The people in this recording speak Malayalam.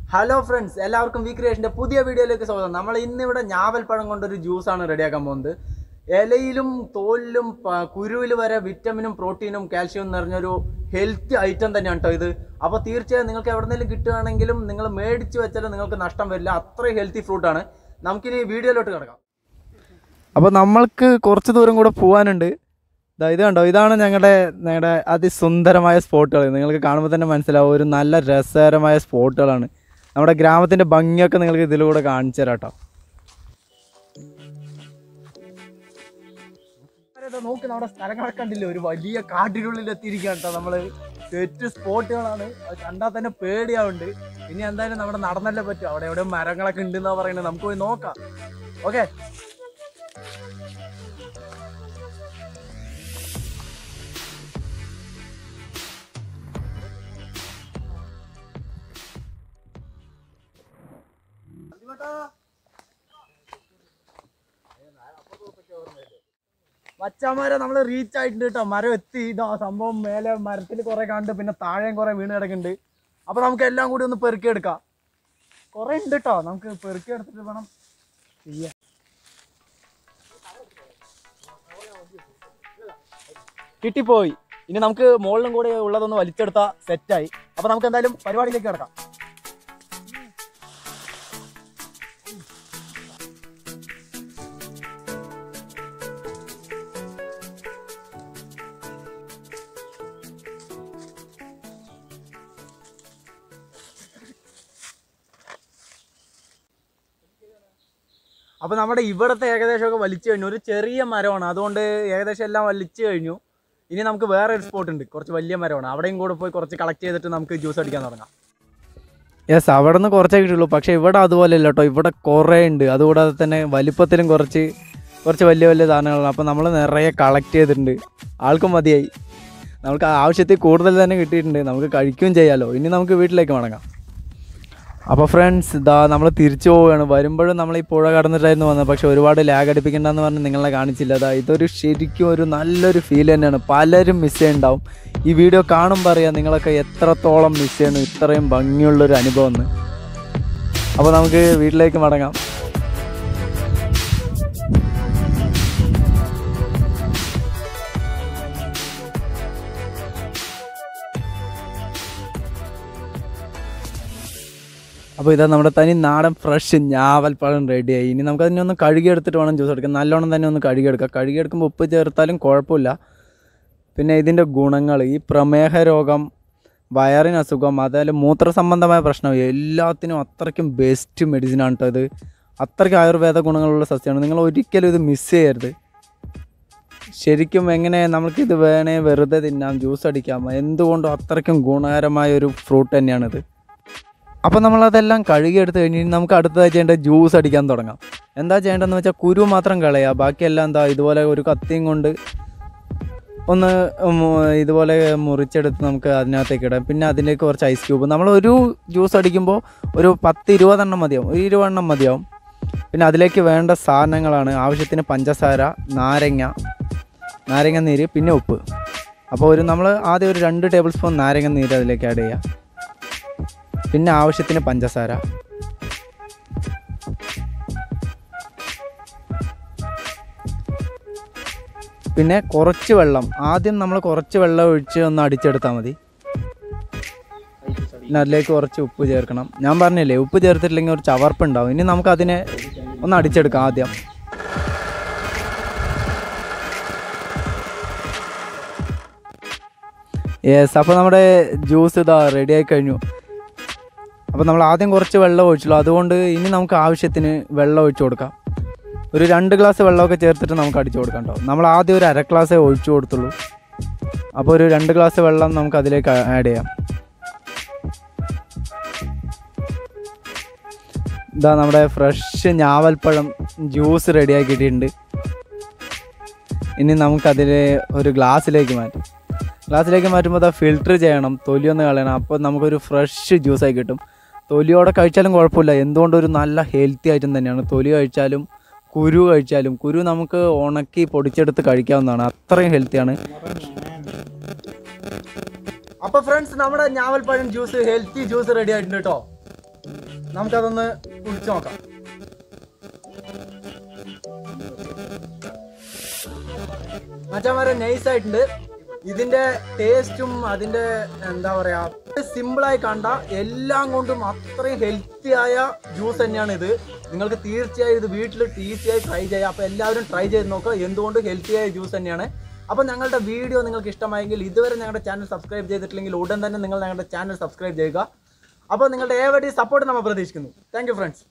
ഹലോ ഫ്രണ്ട്സ് എല്ലാവർക്കും വി ക്രിയേഷൻ്റെ പുതിയ വീഡിയോയിലേക്ക് സ്വാഗതം നമ്മൾ ഇന്നിവിടെ ഞാവൽപ്പഴം കൊണ്ടൊരു ജ്യൂസാണ് റെഡിയാക്കാൻ പോകുന്നത് ഇലയിലും തോലിലും പ- കുരുവിൽ വരെ വിറ്റമിനും പ്രോട്ടീനും കാൽഷ്യവും നിറഞ്ഞൊരു ഹെൽത്തി ഐറ്റം തന്നെയാണ് കേട്ടോ ഇത് അപ്പോൾ തീർച്ചയായും നിങ്ങൾക്ക് എവിടെന്നെങ്കിലും കിട്ടുകയാണെങ്കിലും നിങ്ങൾ മേടിച്ച് വെച്ചാൽ നിങ്ങൾക്ക് നഷ്ടം വരില്ല അത്രയും ഹെൽത്തി ഫ്രൂട്ടാണ് നമുക്കിനി വീഡിയോയിലോട്ട് കിടക്കാം അപ്പോൾ നമ്മൾക്ക് കുറച്ച് ദൂരം കൂടെ പോകാനുണ്ട് ദാ ഇത് കണ്ടോ ഇതാണ് ഞങ്ങളുടെ ഞങ്ങളുടെ അതിസുന്ദരമായ സ്പോട്ടുകൾ നിങ്ങൾക്ക് കാണുമ്പോൾ തന്നെ മനസ്സിലാവും ഒരു നല്ല രസകരമായ സ്പോട്ടുകളാണ് നമ്മുടെ ഗ്രാമത്തിൻ്റെ ഭംഗിയൊക്കെ നിങ്ങൾക്ക് ഇതിലൂടെ കാണിച്ചു തരാം കേട്ടോ നോക്ക് നമ്മുടെ സ്ഥലങ്ങളൊക്കെ കണ്ടില്ലേ ഒരു വലിയ കാട്ടിനുള്ളിൽ എത്തിയിരിക്കുകയാണ് കേട്ടോ നമ്മൾ സെറ്റ് സ്പോട്ടുകളാണ് അത് കണ്ടാൽ തന്നെ പേടിയാവുണ്ട് ഇനി എന്തായാലും നമ്മുടെ നടന്നല്ലേ പറ്റും അവിടെ എവിടെ മരങ്ങളൊക്കെ ഉണ്ടെന്നാ പറയുന്നത് നമുക്ക് പോയി നോക്കാം ഓക്കെ മച്ചാമാരെ നമ്മൾ റീച്ച് ആയിട്ടുണ്ട് കേട്ടോ മരം എത്തി ഇതാ സംഭവം മേലെ മരത്തിൽ കുറെ കണ്ട് പിന്നെ താഴെയും കുറെ വീണ് കിടക്കുന്നുണ്ട് അപ്പൊ നമുക്ക് എല്ലാം കൂടി ഒന്ന് പെറുക്കി എടുക്കാം കുറെ ഉണ്ട് കേട്ടോ നമുക്ക് പെറുക്കി എടുത്തിട്ട് വേണം ചെയ്യാൻ കിട്ടിപ്പോയി ഇനി നമുക്ക് മുകളിലും കൂടി ഉള്ളതൊന്ന് വലിച്ചെടുത്താൽ സെറ്റായി അപ്പൊ നമുക്ക് എന്തായാലും പരിപാടിയിലേക്ക് കിടക്കാം അപ്പോൾ നമ്മുടെ ഇവിടുത്തെ ഏകദേശമൊക്കെ വലിച്ചു കഴിഞ്ഞു ഒരു ചെറിയ മരമാണ് അതുകൊണ്ട് ഏകദേശം എല്ലാം വലിച്ചു കഴിഞ്ഞു ഇനി നമുക്ക് വേറെ ഒരു സ്പോട്ട് ഉണ്ട് കുറച്ച് വലിയ മരമാണ് അവിടെയും കൂടെ പോയി കുറച്ച് കളക്ട് ചെയ്തിട്ട് നമുക്ക് ജ്യൂസ് അടിക്കാൻ തുടങ്ങാം യെസ് അവിടെ നിന്ന് കുറച്ചേ കിട്ടുള്ളൂ പക്ഷേ ഇവിടെ അതുപോലെ അല്ല കേട്ടോ ഇവിടെ കുറേ ഉണ്ട് അതുകൂടാതെ തന്നെ വലിപ്പത്തിലും കുറച്ച് കുറച്ച് വലിയ വലിയ സാധനങ്ങളാണ് അപ്പോൾ നമ്മൾ നിറയെ കളക്ട് ചെയ്തിട്ടുണ്ട് ആൾക്കും മതിയായി നമുക്ക് ആവശ്യത്തിൽ കൂടുതൽ തന്നെ കിട്ടിയിട്ടുണ്ട് നമുക്ക് കഴിക്കുകയും ചെയ്യാമല്ലോ ഇനി നമുക്ക് വീട്ടിലേക്ക് മടങ്ങാം അപ്പോൾ ഫ്രണ്ട്സ് ഇതാ നമ്മൾ തിരിച്ചു പോവുകയാണ് വരുമ്പോഴും നമ്മൾ ഈ പുഴ കടന്നിട്ടായിരുന്നു വന്നത് പക്ഷെ ഒരുപാട് ലാഗ് അടിപ്പിക്കണ്ടെന്ന് പറഞ്ഞ് നിങ്ങളെ കാണിച്ചില്ല അതാ ഇതൊരു ശരിക്കും ഒരു നല്ലൊരു ഫീൽ തന്നെയാണ് പലരും മിസ് ചെയ്യുന്നുണ്ടാവും ഈ വീഡിയോ കാണുമ്പോൾ അറിയാം നിങ്ങളൊക്കെ എത്രത്തോളം മിസ് ചെയ്യണം ഇത്രയും ഭംഗിയുള്ളൊരു അനുഭവം എന്ന് അപ്പോൾ നമുക്ക് വീട്ടിലേക്ക് മടങ്ങാം അപ്പോൾ ഇതാ നമ്മുടെ തനി നാടൻ ഫ്രഷ് ഞാവൽപ്പഴം റെഡിയായി ഇനി നമുക്ക് അതിനെ ഒന്ന് കഴുകിയെടുത്തിട്ട് വേണം ജ്യൂസ് എടുക്കാൻ നല്ലോണം തന്നെ ഒന്ന് കഴുകിയെടുക്കാം കഴുകിയെടുക്കുമ്പോൾ ഉപ്പ് ചേർത്താലും കുഴപ്പമില്ല പിന്നെ ഇതിൻ്റെ ഗുണങ്ങൾ ഈ പ്രമേഹ രോഗം വയറിന് അസുഖം അതേപോലെ മൂത്ര സംബന്ധമായ പ്രശ്നം എല്ലാത്തിനും അത്രയ്ക്കും ബെസ്റ്റ് മെഡിസിനാണ് കേട്ടോ ഇത് അത്രയ്ക്ക് ആയുർവേദ ഗുണങ്ങളുള്ള സസ്യമാണ് നിങ്ങൾ ഒരിക്കലും ഇത് മിസ് ചെയ്യരുത് ശരിക്കും എങ്ങനെ നമുക്കിത് വേണേ വെറുതെ തിന്നാം ജ്യൂസ് അടിക്കാം എന്തുകൊണ്ടും അത്രയ്ക്കും ഗുണകരമായ ഒരു ഫ്രൂട്ട് തന്നെയാണിത് അപ്പോൾ നമ്മളതെല്ലാം കഴുകിയെടുത്ത് കഴിഞ്ഞ് ഇനി നമുക്ക് അടുത്തതായി ചെയ്യേണ്ടത് ജ്യൂസ് അടിക്കാൻ തുടങ്ങാം എന്താ ചെയ്യേണ്ടതെന്ന് വെച്ചാൽ കുരു മാത്രം കളയുക ബാക്കിയെല്ലാം എന്താ ഇതുപോലെ ഒരു കത്തിയും കൊണ്ട് ഒന്ന് മു- ഇതുപോലെ മുറിച്ചെടുത്ത് നമുക്ക് അതിനകത്തേക്ക് ഇടാം പിന്നെ അതിലേക്ക് കുറച്ച് ഐസ് ക്യൂബ് നമ്മൾ ഒരു ജ്യൂസ് അടിക്കുമ്പോൾ ഒരു പത്ത് ഇരുപതെണ്ണം മതിയാവും ഒരു ഇരുപതെണ്ണം മതിയാവും പിന്നെ അതിലേക്ക് വേണ്ട സാധനങ്ങളാണ് ആവശ്യത്തിന് പഞ്ചസാര നാരങ്ങ നാരങ്ങ നീര് പിന്നെ ഉപ്പ് അപ്പോൾ ഒരു നമ്മൾ ആദ്യം ഒരു രണ്ട് ടേബിൾ സ്പൂൺ നാരങ്ങ നീര് അതിലേക്ക് ആഡ് ചെയ്യാം പിന്നെ ആവശ്യത്തിന് പഞ്ചസാര പിന്നെ കുറച്ച് വെള്ളം ആദ്യം നമ്മൾ കുറച്ച് വെള്ളം ഒഴിച്ച് ഒന്ന് അടിച്ചെടുത്താൽ മതി പിന്നെ അതിലേക്ക് കുറച്ച് ഉപ്പ് ചേർക്കണം ഞാൻ പറഞ്ഞില്ലേ ഉപ്പ് ചേർത്തിട്ടില്ലെങ്കിൽ ഒരു ചവർപ്പുണ്ടാവും ഇനി നമുക്ക് അതിനെ ഒന്ന് അടിച്ചെടുക്കാം ആദ്യം യെസ് അപ്പോൾ നമ്മുടെ ജ്യൂസ് ഇതാ റെഡി ആയി കഴിഞ്ഞു അപ്പോൾ നമ്മൾ ആദ്യം കുറച്ച് വെള്ളം ഒഴിച്ചുള്ളൂ അതുകൊണ്ട് ഇനി നമുക്ക് ആവശ്യത്തിന് വെള്ളം ഒഴിച്ചു കൊടുക്കാം ഒരു രണ്ട് ഗ്ലാസ് വെള്ളമൊക്കെ ചേർത്തിട്ട് നമുക്ക് അടിച്ചു കൊടുക്കാം കേട്ടോ നമ്മൾ ആദ്യം ഒരു അര ഗ്ലാസ്സേ ഒഴിച്ചു കൊടുത്തുള്ളൂ അപ്പോൾ ഒരു രണ്ട് ഗ്ലാസ് വെള്ളം നമുക്ക് അതിലേക്ക് ആഡ് ചെയ്യാം ഇതാ നമ്മുടെ ഫ്രഷ് ഞാവൽപ്പഴം ജ്യൂസ് റെഡിയാക്കിയിട്ടുണ്ട് ഇനി നമുക്കതിൽ ഒരു ഗ്ലാസ്സിലേക്ക് മാറ്റാം ഗ്ലാസ്സിലേക്ക് മാറ്റുമ്പോൾ അത് ഫിൽറ്റർ ചെയ്യണം തൊലി ഒന്ന് കളയണം അപ്പോൾ നമുക്കൊരു ഫ്രഷ് ജ്യൂസായി കിട്ടും തൊലിയോടെ കഴിച്ചാലും കുഴപ്പമില്ല എന്തുകൊണ്ടും ഒരു നല്ല ഹെൽത്തി ഐറ്റം തന്നെയാണ് തൊലി കഴിച്ചാലും കുരു കഴിച്ചാലും കുരു നമുക്ക് ഉണക്കി പൊടിച്ചെടുത്ത് കഴിക്കാവുന്നതാണ് അത്രയും ഹെൽത്തിയാണ് അപ്പൊ ഫ്രണ്ട്സ് നമ്മുടെ ഞാവൽപ്പഴം ജ്യൂസ് ഹെൽത്തി ജ്യൂസ് റെഡി ആയിട്ടുണ്ട് കേട്ടോ നമുക്കതൊന്ന് കുടിച്ചു നോക്കാം മച്ചാമാരെ നൈസ് ആയിട്ടുണ്ട് ഇതിന്റെ ടേസ്റ്റും അതിന്റെ എന്താ പറയാ സിമ്പിളായി കണ്ട എല്ലാം കൊണ്ടും അത്രയും ഹെൽത്തി ആയ ജ്യൂസ് തന്നെയാണ് ഇത് നിങ്ങൾക്ക് തീർച്ചയായും ഇത് വീട്ടിൽ ഈസിയായി ട്രൈ ചെയ്യാം അപ്പോൾ എല്ലാവരും ട്രൈ ചെയ്ത് നോക്കുക എന്തുകൊണ്ട് ഹെൽത്തി ആയ ജ്യൂസ് തന്നെയാണ് അപ്പോൾ ഞങ്ങളുടെ വീഡിയോ നിങ്ങൾക്ക് ഇഷ്ടമായെങ്കിൽ ഇതുവരെ ഞങ്ങളുടെ ചാനൽ സബ്സ്ക്രൈബ് ചെയ്തിട്ടില്ലെങ്കിൽ ഉടൻ തന്നെ നിങ്ങൾ ഞങ്ങളുടെ ചാനൽ സബ്സ്ക്രൈബ് ചെയ്യുക അപ്പോൾ നിങ്ങളുടെ ഏവരുടെയും സപ്പോർട്ട് നമ്മൾ പ്രതീക്ഷിക്കുന്നു താങ്ക് യു ഫ്രണ്ട്സ്